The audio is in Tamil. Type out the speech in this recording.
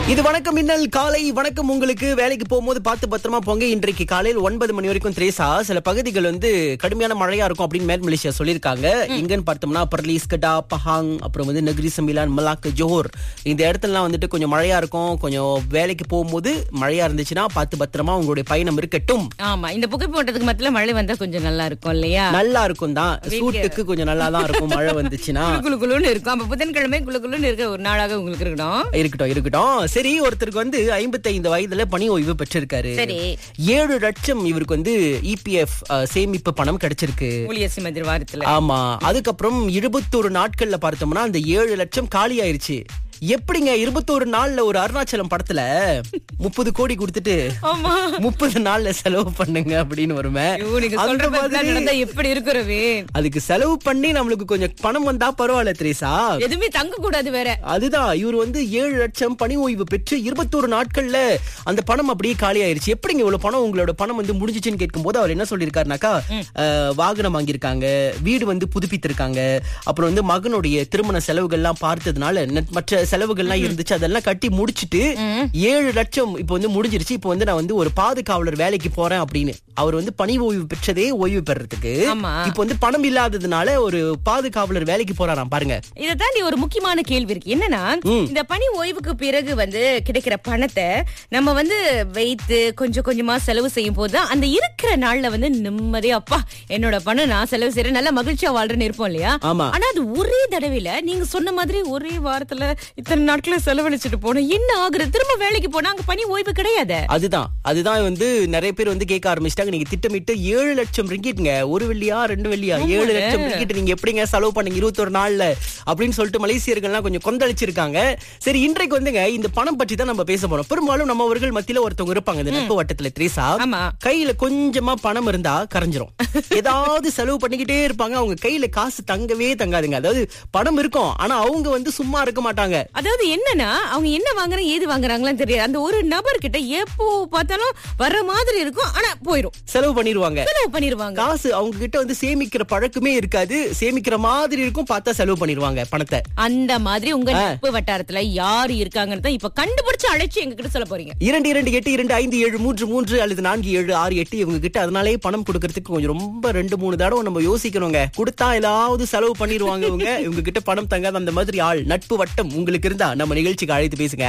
இது வணக்கம் மின்னல் காலை வணக்கம் உங்களுக்கு வேலைக்கு போகும்போது பார்த்து பத்திரமா போங்க இன்றைக்கு காலையில் ஒன்பது மணி வரைக்கும் திரேசா சில பகுதிகள் வந்து கடுமையான மழையா இருக்கும் அப்படின்னு மேல் மலேசியா சொல்லியிருக்காங்க இங்கன்னு பார்த்தோம்னா பர்லீஸ் கடா பஹாங் அப்புறம் வந்து நெக்ரி சமிலான் மலாக் ஜோஹர் இந்த இடத்துலலாம் வந்துட்டு கொஞ்சம் மழையா இருக்கும் கொஞ்சம் வேலைக்கு போகும்போது மழையா இருந்துச்சுன்னா பார்த்து பத்திரமா உங்களுடைய பயணம் இருக்கட்டும் ஆமா இந்த புகை போட்டதுக்கு மத்தியில மழை வந்தா கொஞ்சம் நல்லா இருக்கும் இல்லையா நல்லா இருக்கும் தான் சூட்டுக்கு கொஞ்சம் நல்லா தான் இருக்கும் மழை வந்துச்சுன்னா குளு குளு குளுன்னு இருக்கும் அப்ப புதன்கிழமை குளு குளுன்னு இருக்க ஒரு நாளாக உங்களுக்கு இருக்கணும் இருக்கட்டும் இருக்கட்டும் சரி ஒருத்தருக்கு வந்து 55 வயதுல பணி ஓய்வு பெற்றிருக்காரு சரி. ஏழு லட்சம் இவருக்கு வந்து இபிஎஃப் சேமிப்பு பணம் கிடைச்சிருக்கு ஊழியர் மதிர் வாரத்துல ஆமா அதுக்கப்புறம் இருபத்தொரு நாட்கள்ல பார்த்தோம்னா அந்த ஏழு லட்சம் காலி ஆயிருச்சு எப்படிங்க இருபத்தோரு நாள்ல ஒரு அருணாச்சலம் படத்துல முப்பது கோடி கொடுத்துட்டு ஆமா முப்பது நாள்ல செலவு பண்ணுங்க அப்படின்னு வருமே ஐயோ, நீங்க அந்த சொல்ற மாதிரி மாதிரி நடந்தா எப்படி இருக்கிறவே அதுக்கு செலவு பண்ணி நம்மளுக்கு கொஞ்சம் பணம் வந்தா பரவாயில்ல திரேசா எதுவுமே தங்க கூடாது வேற அதுதான் இவர் வந்து ஏழு லட்சம் பணி ஓய்வு பெற்று இருபத்தோரு நாட்கள்ல அந்த பணம் அப்படியே காலி ஆயிருச்சு எப்படிங்க இவ்வளவு பணம் உங்களோட பணம் வந்து முடிஞ்சிச்சுன்னு கேட்கும்போது அவர் என்ன சொல்லியிருக்காருனாக்கா அஹ், வாகனம் வாங்கியிருக்காங்க வீடு வந்து புதுப்பித்திருக்காங்க அப்புறம் வந்து மகனுடைய திருமண செலவுகள்லாம் பார்த்ததுனால நெ- மற்ற செலவுகள்லாம் இருந்துச்சு அதெல்லாம் கட்டி முடிச்சிட்டு ஏழு லட்சம் இப்போ வந்து முடிஞ்சிருச்சு இப்போ வந்து நான் வந்து ஒரு பாதுகாவலர் வேலைக்கு போறேன் அப்படின்னு அவர் வந்து பணி ஓய்வு பெற்றதே ஓய்வு பெறறதுக்கு ஆமா. இப்போ வந்து பணம் இல்லாததுனால ஒரு பாதுகாவலர் வேலைக்கு போறாராம் பாருங்க இதை தாண்டி ஒரு முக்கியமான கேள்வி இருக்கு என்னன்னா இந்த பணி ஓய்வுக்கு பிறகு வந்து கிடைக்கிற பணத்தை நம்ம வந்து வைத்து கொஞ்சம் கொஞ்சமா செலவு செய்யும் போதுதான் அந்த இருக்கிற நாள்ல வந்து நிம்மதியா அப்பா என்னோட பணம் நான் செலவு செய்யறேன் நல்ல மகிழ்ச்சியா வாழ்றேன்னு இருப்போம் இல்லையா ஆமா. ஆனா அது ஒரே தடவையில நீங்க சொன்ன மாதிரி ஒரே வாரத்துல இத்தனை நாட்களை செலவழிச்சிட்டு போனோம் என்ன ஆகுறது திரும்ப வேலைக்கு போனா அங்க பணி ஓய்வு கிடையாது அதுதான் அதுதான் வந்து நிறைய பேர் வந்து கேட்க ஆரம்பிச்சிட்டாங்க நீங்க திட்டமிட்டு ஏழு லட்சம் ரிங்கிட்ங்க ஒரு வெள்ளியா ரெண்டு வெள்ளியா ஏழு லட்சம் ரிங்கிட் நீங்க எப்படிங்க செலவு பண்ணீங்க இருபத்தொரு நாள்ல அப்படின்னு சொல்லிட்டு மலேசியர்கள்லாம் கொஞ்சம் கொந்தளிச்சிருக்காங்க சரி இன்றைக்கு வந்துங்க இந்த பணம் பற்றி தான் நம்ம பேச போறோம் பெரும்பாலும் நம்மவர்கள் மத்தியில ஒருத்தவங்க இருப்பாங்க இந்த நட்பு வட்டத்துல திரேசா ஆமா. கையில கொஞ்சமா பணம் இருந்தா கரைஞ்சிரும் ஏதாவது செலவு பண்ணிக்கிட்டே இருப்பாங்க அவங்க கையில காசு தங்கவே தங்காதுங்க அதாவது பணம் இருக்கும் ஆனா அவங்க வந்து சும்மா இருக்க மாட்டாங்க அதாவது என்னன்னா அவங்க என்ன வாங்குறாங்க ஏது வாங்குறாங்களான்னு தெரியாது அந்த ஒரு நபர் கிட்ட எப்போ பார்த்தாலும் வர்ற மாதிரி இருக்கும் ஆனா போயிரும் செலவு பண்ணிருவாங்க செலவு பண்ணிருவாங்க காசு அவங்க கிட்ட வந்து சேமிக்கிற பழக்கமே இருக்காது சேமிக்கிற மாதிரி இருக்கும் பார்த்தா செலவு பண்ணிருவாங்க பணத்தை அந்த மாதிரி உங்க நட்பு வட்டாரத்துல யாரு இருக்காங்கன்னு தான் இப்ப கண்டுபிடிச்சு அழைச்சு எங்க கிட்ட சொல்ல போறீங்க இரண்டு இரண்டு எட்டு இரண்டு ஐந்து ஏழு மூன்று மூன்று அல்லது நான்கு ஏழு ஆறு எட்டு இவங்க கிட்ட அதனாலேயே பணம் கொடுக்கறதுக்கு கொஞ்சம் ரொம்ப ரெண்டு மூணு தடவை நம்ம யோசிக்கணுங்க கொடுத்தா ஏதாவது செலவு பண்ணிருவாங்க இவங்க இவங்க கிட்ட பணம் தங்காத அந்த மாதிரி ஆள் நட்பு வட்டம் உங்களுக்கு இருந்தா நம்ம நிகழ்ச்சிக்கு அழைத்து பேசுங்க